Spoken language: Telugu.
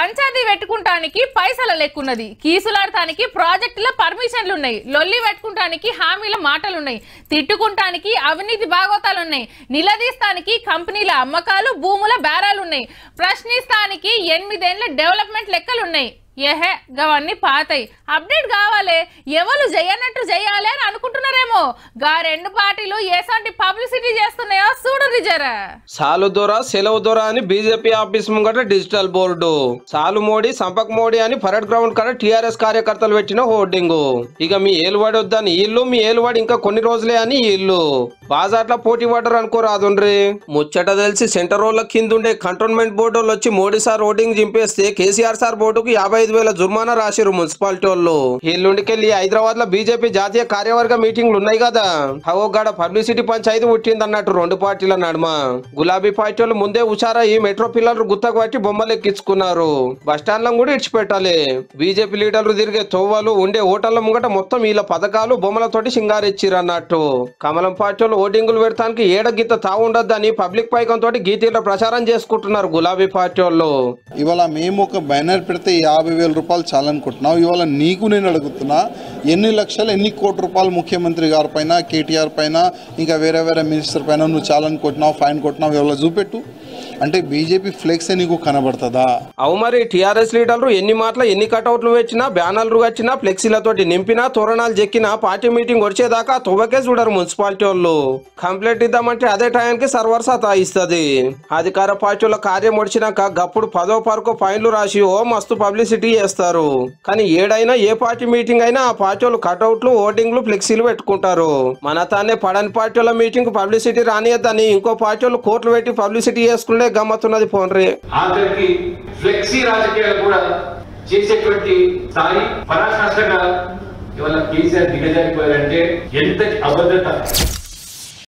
పంచాయతీ పెట్టుకుంటానికి పైసల లెక్కున్నది కీసులాడటానికి ప్రాజెక్టుల పర్మిషన్లు ఉన్నాయి లొల్లి పెట్టుకుంటానికి హామీల మాటలున్నాయి తిట్టుకుంటానికి అవినీతి భాగవతాలున్నాయి నిలదీస్తానికి కంపెనీల అమ్మకాలు భూముల బేరాలున్నాయి ప్రశ్నిస్తానికి ఎనిమిదేళ్ల డెవలప్మెంట్ లెక్కలున్నాయి ఏహే గవన్నీ పాతాయి అప్డేట్ కావాలి ఎవరు చేయనట్టు చేయాలి అని అనుకుంటున్నారేమో గా రెండు పార్టీలు ఎసంటి పబ్లిసిటీ చేస్తున్నాయో చూడు జరా సాలు దొర సెలవు దొర అని బీజేపీ ఆఫీస్ ముంగట డిజిటల్ బోర్డు సాలు మోడీ సంపక్ మోడీ అని పరేడ్ గ్రౌండ్ కాడ టీఆర్ఎస్ కార్యకర్తలు పెట్టిన హోర్డింగ్ ఇక మీ ఏలువాడి వద్దని ఇల్లు మీ ఏలువాడి ఇంకా కొన్ని రోజులే అని ఈ ఇల్లు బాజార్ల పోటీ పడ్డరు అనుకోరాదుండ్రి ముచ్చట తెలిసి సెంటర్ రోడ్ల కింద ఉండే కంటోన్మెంట్ బోర్డు వాళ్ళు వచ్చి మోడీ సార్ ఓటింగ్ చింపేస్తే కేసీఆర్ సార్ బోర్డుకు యాభై ఐదు వేల జుర్మానా రాసిరు మున్సిపాలిటీ వాళ్ళు ఎల్లుండికెళ్ళి హైదరాబాద్ లో బీజేపీ జాతీయ కార్యవర్గ మీటింగ్లు ఉన్నాయి కదా హవోగాడ పబ్లిసిటీ పంచాయతీ పుట్టింది అన్నట్టు రెండు పార్టీల నడుమ గులాబీ పార్టీ వాళ్ళు ముందే హుషారయ్యి మెట్రో పిల్లలు గుత్తకు పట్టి బొమ్మలు ఎక్కించుకున్నారు బస్టాండ్లను కూడా ఇడిచిపెట్టాలి బీజేపీ లీడర్లు తిరిగే తోవలు ఉండే ఓటర్ల ముంగట మొత్తం వీళ్ళ పథకాలు బొమ్మలతోటి సింగారిచ్చిరు అన్నట్టు కమలం పార్టీ వాళ్ళు ఓటింగులు పెడతానికి ఏడ గీత తావుండద్దని పబ్లిక్ పైకం తోటి గీతీల ప్రచారం చేసుకుంటున్నారు గులాబీ పార్టీ వాళ్ళు ఇవాళ మేము ఒక బ్యానర్ పెడితే యాభై వేల రూపాయలు చాలనుకుంటున్నాం ఇవాళ నీకు నేను అడుగుతున్నా ఎన్ని లక్షలు ఎన్ని కోట్ల రూపాయలు ముఖ్యమంత్రి గారి పైన కేటీఆర్ పైన ఇంకా వేరే వేరే మినిస్టర్ పైన నువ్వు చాలనుకుంటున్నావు ఫైన్ కొట్టినావు ఇవాళ చూపెట్టు అంటే బీజేపీ ఫ్లెక్స్ నీకు కనబడుతుందా అవు మరి టీఆర్ఎస్ లీడర్లు ఎన్ని మాటలు ఎన్ని కటౌట్లు వచ్చినా బ్యానర్లు వచ్చినా ఫ్లెక్సీలతోటి నింపినా తోరణాలు చెక్కినా పార్టీ మీటింగ్ వచ్చేదాకా తువ్వకే చూడరు మున్సిపాలిటీ వాళ్ళు కంప్లైంట్ ఇద్దామంటే అదే టైంకి సర్వర్ సతాయిస్తుంది అధికార పార్టీల కార్యం వచ్చినాక గప్పుడు పదో పరకో ఫైన్లు రాసి ఓ మస్తు పబ్లిసిటీ చేస్తారు కానీ ఏడైనా ఏ పార్టీ మీటింగ్ అయినా ఆ పార్టీ వాళ్ళు కటౌట్లు ఓటింగ్లు ఫ్లెక్సీలు పెట్టుకుంటారు మన తానే పడని పార్టీల మీటింగ్ పబ్లిసిటీ రానియద్దని ఇంకో పార్టీ వాళ్ళు కోర్టులు పెట్టి పబ్లిసిటీ చేసుకుంటే గమ్మత్తున్నది ఫోన్ రే ఆఖరికి ఫ్లెక్సీ రాజకీయాలు కూడా చేసేటువంటి స్థాయి పరాకాష్ఠగా ఇవాళ కేసీఆర్ దిగజారిపోయారంటే ఎంత అభద్రత